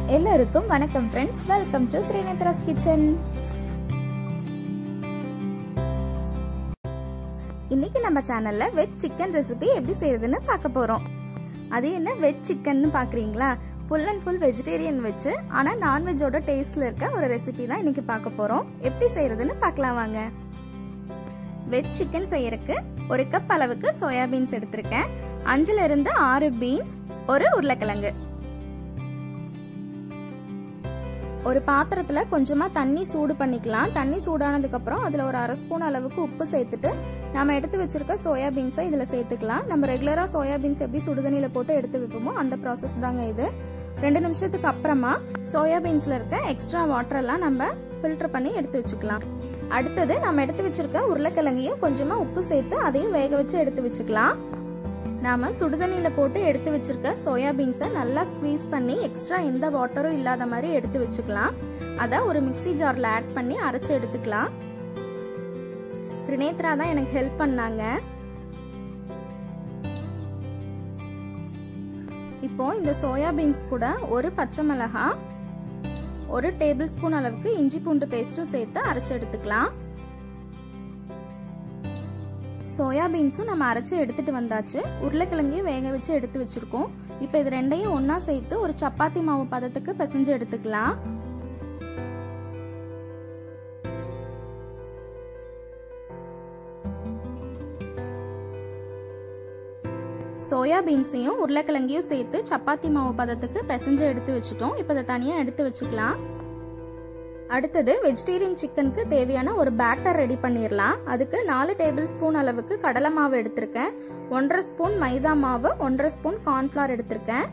எல்லாருக்கும் வணக்கம் friends welcome to திரிநேத்ராஸ் கிச்சன் இன்னைக்கு நம்ம சேனல்ல வெஜ் சிக்கன் ரெசிபி எப்படி செய்யறதுன்னு பார்க்க போறோம் அது என்ன வெஜ் சிக்கன்னு பாக்குறீங்களா ஃபுல் அண்ட் ஃபுல் வெஜிடேரியன் வச்சு ஆனா நான்வெஜ்ஜோட டேஸ்ட்ல இருக்க ஒரு ரெசிபி தான் இன்னைக்கு பார்க்க போறோம் எப்படி செய்யறதுன்னு பார்க்கலாம் வாங்க வெஜ் சிக்கன் செய்யறதுக்கு ஒரு கப் அளவுக்கு சோயாபீன்ஸ் எடுத்திருக்கேன் அஞ்சுல இருந்து ஆறு பீன்ஸ் ஒரு உருளைக்கிழங்கு ஒரு பாத்திரத்துல கொஞ்சமா தண்ணி சூடு பண்ணிக்கலாம் தண்ணி சூடானதுக்கு அப்புறம் அதுல ஒரு அரை ஸ்பூன் அளவுக்கு உப்பு சேர்த்துட்டு நம்ம எடுத்து வச்சிருக்க சோயா பீன்ஸை இதுல சேர்த்துக்கலாம் நம்ம ரெகுலரா சோயா பீன்ஸ் எப்படி சுடுதண்ணில போட்டு எடுத்து வைப்போமோ அந்த ப்ராசஸ் தாங்க இது ரெண்டு நிமிஷத்துக்கு அப்புறமா சோயா பீன்ஸ்ல இருக்க எக்ஸ்ட்ரா வாட்டர் எல்லாம் நம்ம ஃபில்டர் பண்ணி எடுத்து வச்சுக்கலாம் அடுத்தது நம்ம எடுத்து வச்சிருக்க உருளைக்கிழங்கையும் கொஞ்சமா உப்பு சேர்த்து அதையும் வேக வச்சு எடுத்து வச்சுக்கலாம் நாம சுடுதண்ணில போட்டு எடுத்து வச்சிருக்க சோயாபீன்ஸை நல்லா ஸ்குவீஸ் பண்ணி எக்ஸ்ட்ரா எந்த வாட்டரும் இல்லாத மாதிரி எடுத்து வச்சுக்கலாம் அதை ஒரு மிக்சி ஜார்ல ஆட் பண்ணி அரைச்சு எடுத்துக்கலாம் திரிநேத்ரா தான் எனக்கு ஹெல்ப் பண்ணாங்க இப்போ இந்த சோயாபீன்ஸ் கூட ஒரு பச்சை மிளகா ஒரு டேபிள் ஸ்பூன் அளவுக்கு இஞ்சி பூண்டு பேஸ்ட்டும் சேர்த்து அரைச்சு எடுத்துக்கலாம் சோயாபீன்ஸும் நம்ம அரைச்சு எடுத்துட்டு வந்தாச்சு உருளைக்கிழங்கையும் வேக வச்சு எடுத்து வச்சிருக்கோம் இப்போ இது ரெண்டையும் ஒன்னா சேர்த்து ஒரு சப்பாத்தி மாவு பதத்துக்கு பிசைஞ்சு எடுத்துக்கலாம் சோயாபீன்ஸையும் உருளைக்கிழங்கையும் சேர்த்து சப்பாத்தி மாவு பதத்துக்கு பிசைஞ்சு எடுத்து வச்சுட்டோம் இப்போ இதை தனியாக எடுத்து வச்சுக்கலாம் அடுத்தது வெஜிடேரியன் சிக்கனுக்கு தேவையான ஒரு பேட்டர் ரெடி பண்ணிடலாம் அதுக்கு நாலு டேபிள் ஸ்பூன் அளவுக்கு கடலை மாவு எடுத்திருக்கேன் ஒன்றரை ஸ்பூன் மைதா மாவு ஒன்றரை ஸ்பூன் கார்ன்ஃபிளவர் எடுத்திருக்கேன்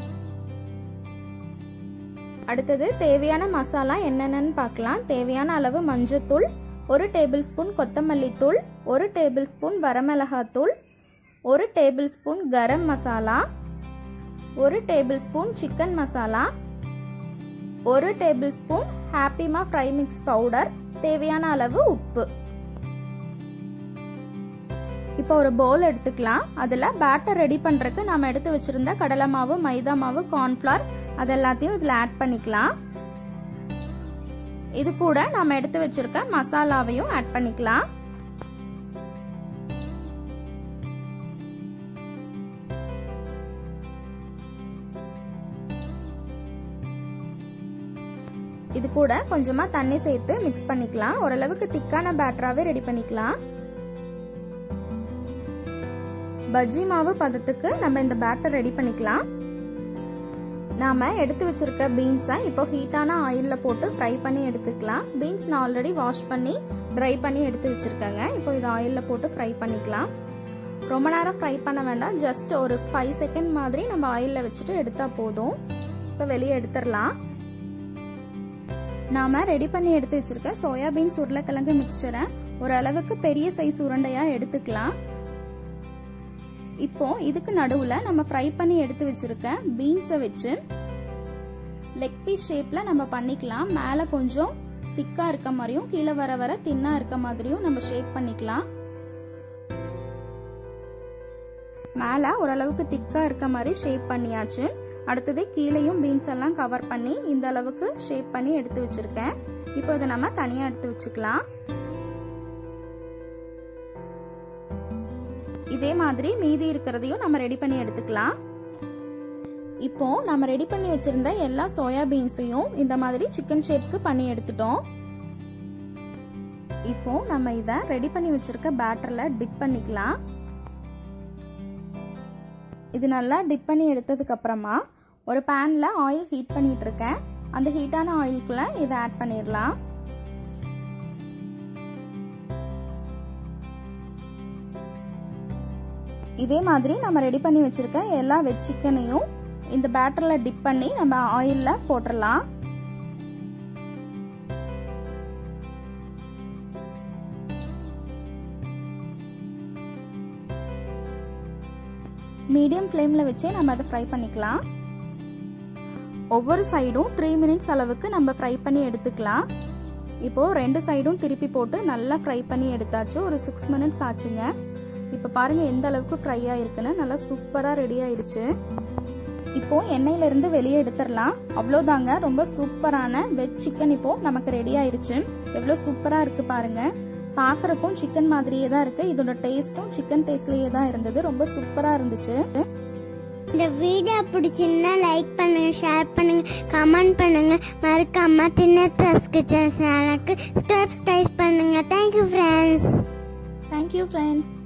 அடுத்தது தேவையான மசாலா என்னென்னு பார்க்கலாம் தேவையான அளவு மஞ்சத்தூள் ஒரு டேபிள் ஸ்பூன் கொத்தமல்லி தூள் ஒரு டேபிள் ஸ்பூன் வரமிளகாத்தூள் ஒரு டேபிள் ஸ்பூன் கரம் மசாலா ஒரு டேபிள் ஸ்பூன் சிக்கன் மசாலா ஒரு டேபிள் ஸ்பூன் ஹாப்பிமா ஃப்ரை மிக்ஸ் பவுடர் தேவையான அளவு உப்பு இப்போ ஒரு பவுல் எடுத்துக்கலாம் அதில் பேட்டர் ரெடி பண்ணுறதுக்கு நம்ம எடுத்து வச்சிருந்த கடலை மாவு மைதா மாவு கார்ன்ஃப்ளவர் அது எல்லாத்தையும் இதில் ஆட் பண்ணிக்கலாம் இது கூட நம்ம எடுத்து வச்சிருக்க மசாலாவையும் ஆட் பண்ணிக்கலாம் இது கூட கொஞ்சமா தண்ணி சேர்த்து மிக்ஸ் பண்ணிக்கலாம் ஓரளவுக்கு திக்கான பேட்டராவே ரெடி பண்ணிக்கலாம் பஜ்ஜி மாவு பதத்துக்கு நம்ம இந்த பேட்டர் ரெடி பண்ணிக்கலாம் நாம எடுத்து வச்சிருக்க பீன்ஸை இப்போ ஹீட்டான ஆயில்ல போட்டு ஃப்ரை பண்ணி எடுத்துக்கலாம் பீன்ஸ் நான் ஆல்ரெடி வாஷ் பண்ணி ட்ரை பண்ணி எடுத்து வச்சிருக்கேங்க இப்போ இது ஆயில்ல போட்டு ஃப்ரை பண்ணிக்கலாம் ரொம்ப நேரம் ஃப்ரை பண்ண வேண்டாம் ஜஸ்ட் ஒரு ஃபைவ் செகண்ட் மாதிரி நம்ம ஆயில்ல வச்சுட்டு எடுத்தா போதும் இப்போ வெளியே எடுத்துடலாம் நாம ரெடி பண்ணி எடுத்து வச்சிருக்க சோயாபீன்ஸ் உருளைக்கிழங்கு மிக்சரை ஓரளவுக்கு பெரிய சைஸ் உருண்டையா எடுத்துக்கலாம் இப்போ இதுக்கு நடுவுல நம்ம ஃப்ரை பண்ணி எடுத்து வச்சிருக்க பீன்ஸை வச்சு லெக் பீஸ் ஷேப்ல நம்ம பண்ணிக்கலாம் மேல கொஞ்சம் திக்கா இருக்க மாதிரியும் கீழே வர வர தின்னா இருக்க மாதிரியும் நம்ம ஷேப் பண்ணிக்கலாம் மேல ஓரளவுக்கு திக்கா இருக்க மாதிரி ஷேப் பண்ணியாச்சு அடுத்தது கீழேயும் பீன்ஸ் எல்லாம் கவர் பண்ணி இந்த அளவுக்கு ஷேப் பண்ணி எடுத்து வச்சிருக்கேன் இப்போ இதை நம்ம தனியா எடுத்து வச்சுக்கலாம் இதே மாதிரி மீதி இருக்கிறதையும் நம்ம ரெடி பண்ணி எடுத்துக்கலாம் இப்போ நம்ம ரெடி பண்ணி வச்சிருந்த எல்லா சோயா பீன்ஸையும் இந்த மாதிரி சிக்கன் ஷேப்க்கு பண்ணி எடுத்துட்டோம் இப்போ நம்ம இதை ரெடி பண்ணி வச்சிருக்க பேட்டர்ல டிப் பண்ணிக்கலாம் இது நல்லா டிப் பண்ணி எடுத்ததுக்கு அப்புறமா ஒரு பேன்ல ஆயில் ஹீட் பண்ணிட்டு இருக்கேன் அந்த ஹீட்டான ஆயிலுக்குள்ள இதை ஆட் பண்ணிடலாம் இதே மாதிரி நம்ம ரெடி பண்ணி வச்சிருக்க எல்லா வெஜ் சிக்கனையும் இந்த பேட்டர்ல டிப் பண்ணி நம்ம ஆயில்ல போட்டுடலாம் மீடியம் ஃப்ளேமில் வச்சே நம்ம அதை ஃப்ரை பண்ணிக்கலாம் ஒவ்வொரு சைடும் த்ரீ மினிட்ஸ் அளவுக்கு நம்ம ஃப்ரை பண்ணி எடுத்துக்கலாம் இப்போ ரெண்டு சைடும் திருப்பி போட்டு நல்லா ஃப்ரை பண்ணி எடுத்தாச்சு ஒரு சிக்ஸ் மினிட்ஸ் ஆச்சுங்க இப்போ பாருங்க எந்த அளவுக்கு ஃப்ரை ஆயிருக்குன்னு நல்லா சூப்பராக ரெடி ஆயிருச்சு இப்போ எண்ணெயில இருந்து வெளியே எடுத்துடலாம் அவ்வளோதாங்க ரொம்ப சூப்பரான வெஜ் சிக்கன் இப்போ நமக்கு ரெடி ஆயிருச்சு எவ்வளோ சூப்பரா இருக்கு பாருங்க பார்க்கறக்கும் சிக்கன் மாதிரியே தான் இருக்கு இதோட டேஸ்ட்டும் சிக்கன் டேஸ்ட்லயே தான் இருந்தது ரொம்ப சூப்பரா இருந்துச்சு இந்த வீடியோ பிடிச்சிருந்தா லைக் பண்ணுங்க ஷேர் பண்ணுங்க கமெண்ட் பண்ணுங்க மறக்காம தின்னத்தஸ் கிச்சன் சேனலுக்கு சப்ஸ்கிரைப் பண்ணுங்க தேங்க்யூ ஃப்ரெண்ட்ஸ் தேங்க்யூ ஃப்ரெண்ட்ஸ்